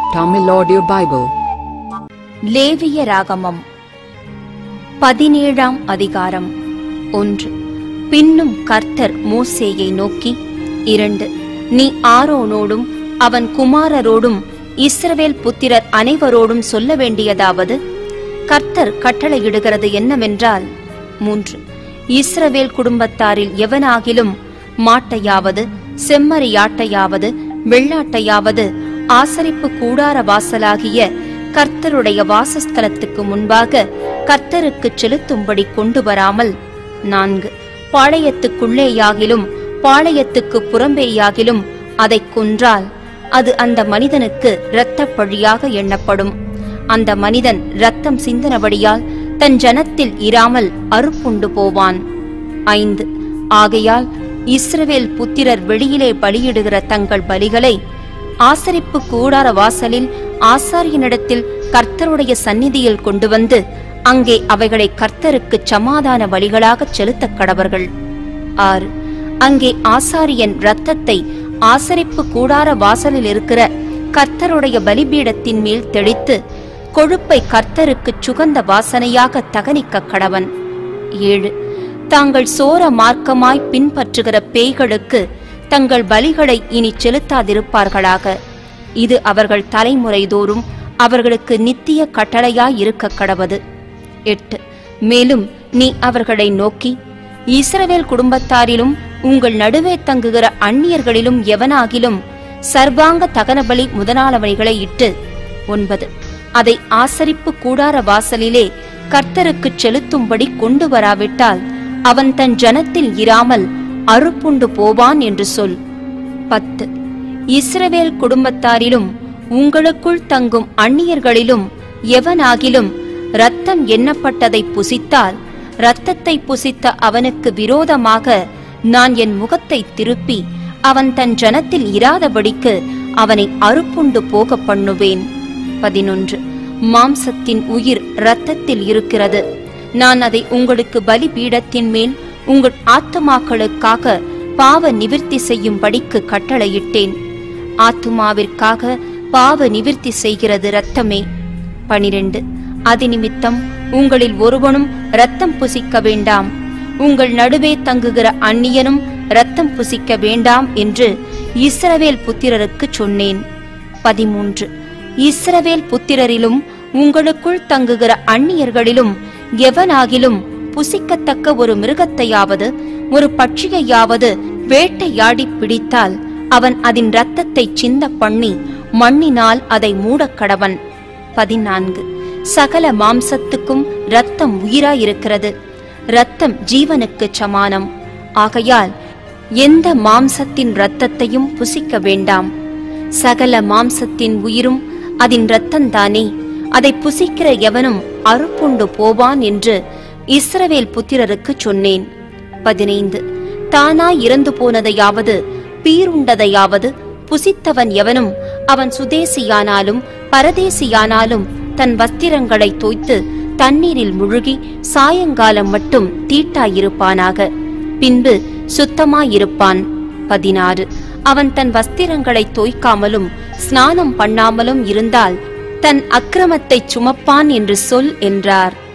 Tamil Audio Bible. லேவிய ராகமம் பதினேழாம் அதிகாரம் ஒன்று பின்னும் கர்த்தர் மோசேயை நோக்கி இரண்டு நீ ஆரோனோடும் அவன் குமாரரோடும் இஸ்ரவேல் புத்திரர் அனைவரோடும் சொல்ல வேண்டியதாவது கர்த்தர் கட்டளையிடுகிறது என்னவென்றால் மூன்று இஸ்ரவேல் குடும்பத்தாரில் எவனாகிலும் மாட்டையாவது செம்மறியாட்டையாவது வெள்ளாட்டையாவது ஆசரிப்பு கூடார வாசலாகிய கர்த்தருடைய வாசஸ்தலத்துக்கு முன்பாக கர்த்தருக்குச் செலுத்தும்படி கொண்டு வராமல் நான்கு பாளையத்துக்குள்ளேயாகிலும் பாளையத்துக்கு புறம்பேயாகிலும் அதைக் கொன்றால் அது அந்த மனிதனுக்கு இரத்தப் பழியாக எண்ணப்படும் அந்த மனிதன் இரத்தம் சிந்தனபடியால் தன் ஜனத்தில் இராமல் அறுப்புண்டு போவான் ஐந்து ஆகையால் இஸ்ரவேல் புத்திரர் வெளியிலே பலியிடுகிற தங்கள் பலிகளை ஆசரிப்பு கூடார வாசலில் ஆசாரியனிடத்தில் கர்த்தருடைய சந்நிதியில் கொண்டு வந்து அங்கே அவைகளை கர்த்தருக்கு சமாதான பலிகளாகச் செலுத்தக் கடவர்கள் ஆறு அங்கே ஆசாரியன் இரத்தத்தை ஆசரிப்பு கூடார வாசலில் இருக்கிற கர்த்தருடைய பலிபீடத்தின் மேல் தெளித்து கொழுப்பை கர்த்தருக்குச் சுகந்த வாசனையாக தகனிக்க கடவன் ஏழு தாங்கள் சோர மார்க்கமாய் பின்பற்றுகிற பேய்களுக்கு தங்கள் பலிகளை இனி செலுத்தாதிருப்பார்களாக இது அவர்கள் தலைமுறைதோறும் அவர்களுக்கு நித்திய கட்டளையாய் இருக்க கடவது எட்டு மேலும் நீ அவர்களை நோக்கி இஸ்ரவேல் குடும்பத்தாரிலும் உங்கள் நடுவே தங்குகிற அந்நியர்களிலும் எவனாகிலும் சர்வாங்க தகனபலி முதலாளவனைகளை இட்டு ஒன்பது அதை ஆசரிப்பு கூடார வாசலிலே கர்த்தருக்குச் செலுத்தும்படி கொண்டு வராவிட்டால் அவன் தன் ஜனத்தில் இராமல் அறுப்புண்டு போவான் என்று சொல் பத்து இஸ்ரவேல் குடும்பத்தாரிலும் உங்களுக்குள் தங்கும் அந்நியர்களிலும் எவனாகிலும் இரத்தம் எண்ணப்பட்டதை புசித்தால் இரத்தத்தை புசித்த அவனுக்கு விரோதமாக நான் என் முகத்தை திருப்பி அவன் தன் ஜனத்தில் இராதபடிக்கு அவனை அறுப்புண்டு போக பண்ணுவேன் பதினொன்று மாம்சத்தின் உயிர் இரத்தத்தில் இருக்கிறது நான் அதை உங்களுக்கு பலி பீடத்தின் மேல் உங்கள் ஆத்துமாக்களுக்காக பாவ நிவிர்த்தி செய்யும்படிக்கு கட்டளையிட்டேன் ஆத்துமாவிற்காக பாவ நிவிர்த்தி செய்கிறது இரத்தமே பனிரெண்டு அது நிமித்தம் உங்களில் ஒருவனும் இரத்தம் புசிக்க வேண்டாம் உங்கள் நடுவே தங்குகிற அந்நியனும் இரத்தம் புசிக்க வேண்டாம் என்று இஸ்ரவேல் புத்திரருக்கு சொன்னேன் பதிமூன்று இஸ்ரவேல் புத்திரரிலும் உங்களுக்குள் தங்குகிற அந்நியர்களிலும் எவனாகிலும் புசிக்கத்தக்க ஒரு மிருகத்தையாவது ஒரு பட்சியையாவது வேட்டையாடி பிடித்தால் அவன் அதன் இரத்தத்தை சிந்த பண்ணி மண்ணினால் அதை மூடக்கடவன் பதினான்கு சகல மாம்சத்துக்கும் இரத்தம் உயிராயிருக்கிறது இரத்தம் ஜீவனுக்கு சமானம் ஆகையால் எந்த மாம்சத்தின் இரத்தத்தையும் புசிக்க வேண்டாம் சகல மாம்சத்தின் உயிரும் அதன் இரத்தந்தானே அதை புசிக்கிற எவனும் அறுப்புண்டு போவான் என்று இஸ்ரவேல் புத்திரருக்கு சொன்னேன் பதினைந்து தானாய் இறந்து போனதையாவது பீருண்டதையாவது புசித்தவன் எவனும் அவன் சுதேசியானாலும் பரதேசியானாலும் தன் வஸ்திரங்களை தோய்த்து தண்ணீரில் முழுகி சாயங்காலம் மட்டும் தீட்டாயிருப்பானாக பின்பு சுத்தமாயிருப்பான் பதினாறு அவன் தன் வஸ்திரங்களை தோய்க்காமலும் ஸ்நானம் பண்ணாமலும் இருந்தால் தன் அக்கிரமத்தைச் சுமப்பான் என்று சொல் என்றார்